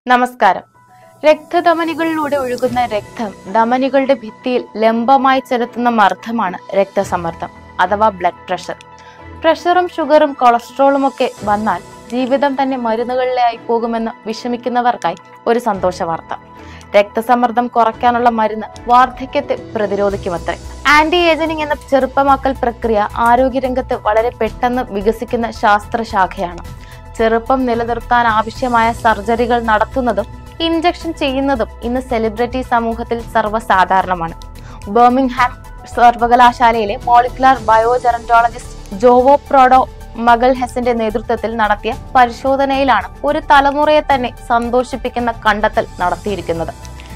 നമസ്കാരം രക്തധമനികളിലൂടെ ഒഴുകുന്ന രക്തം ധമനികളുടെ ഭിത്തിയിൽ ലംബമായി ചെലുത്തുന്ന മർദ്ദമാണ് രക്തസമ്മർദ്ദം അഥവാ ബ്ലഡ് പ്രഷർ പ്രഷറും ഷുഗറും കൊളസ്ട്രോളും ഒക്കെ വന്നാൽ ജീവിതം തന്നെ മരുന്നുകളിലായി പോകുമെന്ന് വിഷമിക്കുന്നവർക്കായി ഒരു സന്തോഷ വാർത്ത രക്തസമ്മർദ്ദം കുറയ്ക്കാനുള്ള മരുന്ന് വാർദ്ധക്യത്തെ പ്രതിരോധിക്കുമത്രേ ആന്റി ഏജനിങ് എന്ന ചെറുപ്പമാക്കൽ പ്രക്രിയ ആരോഗ്യരംഗത്ത് വളരെ പെട്ടെന്ന് വികസിക്കുന്ന ശാസ്ത്രശാഖയാണ് ചെറുപ്പം നിലനിർത്താൻ ആവശ്യമായ സർജറികൾ നടത്തുന്നതും ഇഞ്ചക്ഷൻ ചെയ്യുന്നതും ഇന്ന് സെലിബ്രിറ്റി സമൂഹത്തിൽ സർവ്വസാധാരണമാണ് ബർമിംഗ്ഹാം സർവകലാശാലയിലെ മോളിക്കുലാർ ബയോജെറന്റോളജിസ്റ്റ് ജോവോ പ്രോഡോ മകൾ ഹെസിന്റെ നേതൃത്വത്തിൽ നടത്തിയ പരിശോധനയിലാണ് ഒരു തലമുറയെ തന്നെ സന്തോഷിപ്പിക്കുന്ന കണ്ടെത്തൽ നടത്തിയിരിക്കുന്നത്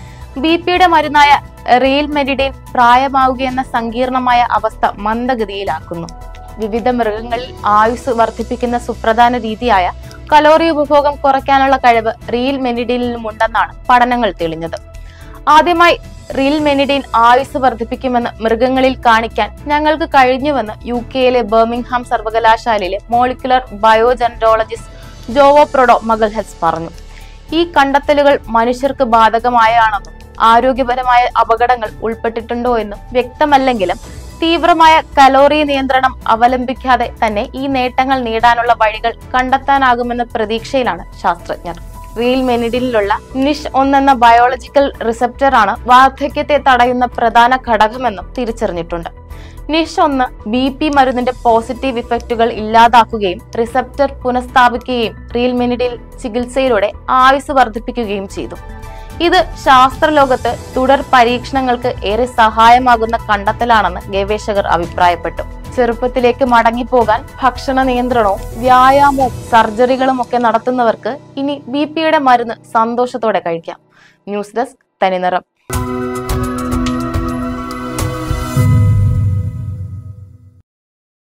ബി പിയുടെ മരുന്നായ റീൽ മെഡിഡൈൻ പ്രായമാവുകയെന്ന സങ്കീർണമായ അവസ്ഥ മന്ദഗതിയിലാക്കുന്നു വിവിധ മൃഗങ്ങളിൽ ആയുസ് വർദ്ധിപ്പിക്കുന്ന സുപ്രധാന രീതിയായ കലോറി ഉപഭോഗം കുറയ്ക്കാനുള്ള കഴിവ് റീൽ മെനിഡിനിലുമുണ്ടെന്നാണ് പഠനങ്ങൾ തെളിഞ്ഞത് ആദ്യമായി റീൽ മെനിഡിൻ ആയുസ് വർദ്ധിപ്പിക്കുമെന്ന് മൃഗങ്ങളിൽ കാണിക്കാൻ ഞങ്ങൾക്ക് കഴിഞ്ഞുവെന്ന് യു കെയിലെ ബർമിംഗ്ഹാം സർവകലാശാലയിലെ മോളിക്കുലർ ബയോജെൻറോളജിസ്റ്റ് ജോവോ പ്രൊഡോ മഗൽഹെസ് പറഞ്ഞു ഈ കണ്ടെത്തലുകൾ മനുഷ്യർക്ക് ബാധകമായാണെന്നും ആരോഗ്യപരമായ അപകടങ്ങൾ ഉൾപ്പെട്ടിട്ടുണ്ടോ എന്നും വ്യക്തമല്ലെങ്കിലും തീവ്രമായ കലോറി നിയന്ത്രണം അവലംബിക്കാതെ തന്നെ ഈ നേട്ടങ്ങൾ നേടാനുള്ള വഴികൾ കണ്ടെത്താനാകുമെന്ന പ്രതീക്ഷയിലാണ് ശാസ്ത്രജ്ഞർ റീൽ മെനിഡിലുള്ള നിഷ് ഒന്നെന്ന ബയോളജിക്കൽ റിസപ്റ്ററാണ് വാർദ്ധക്യത്തെ തടയുന്ന പ്രധാന ഘടകമെന്നും തിരിച്ചറിഞ്ഞിട്ടുണ്ട് നിഷ് ഒന്ന് ബി പി മരുന്നിന്റെ പോസിറ്റീവ് ഇഫക്റ്റുകൾ ഇല്ലാതാക്കുകയും റിസപ്റ്റർ പുനഃസ്ഥാപിക്കുകയും റീൽ മെനിഡിൽ ചികിത്സയിലൂടെ ആയുസ് വർദ്ധിപ്പിക്കുകയും ചെയ്തു ഇത് ശാസ്ത്രലോകത്ത് തുടർ പരീക്ഷണങ്ങൾക്ക് ഏറെ സഹായമാകുന്ന കണ്ടെത്തലാണെന്ന് ഗവേഷകർ അഭിപ്രായപ്പെട്ടു ചെറുപ്പത്തിലേക്ക് മടങ്ങിപ്പോകാൻ ഭക്ഷണ നിയന്ത്രണവും വ്യായാമവും സർജറികളും ഒക്കെ നടത്തുന്നവർക്ക് ഇനി ബി പിയുടെ മരുന്ന് സന്തോഷത്തോടെ കഴിക്കാം ന്യൂസ് ഡെസ്ക് തനിനിറം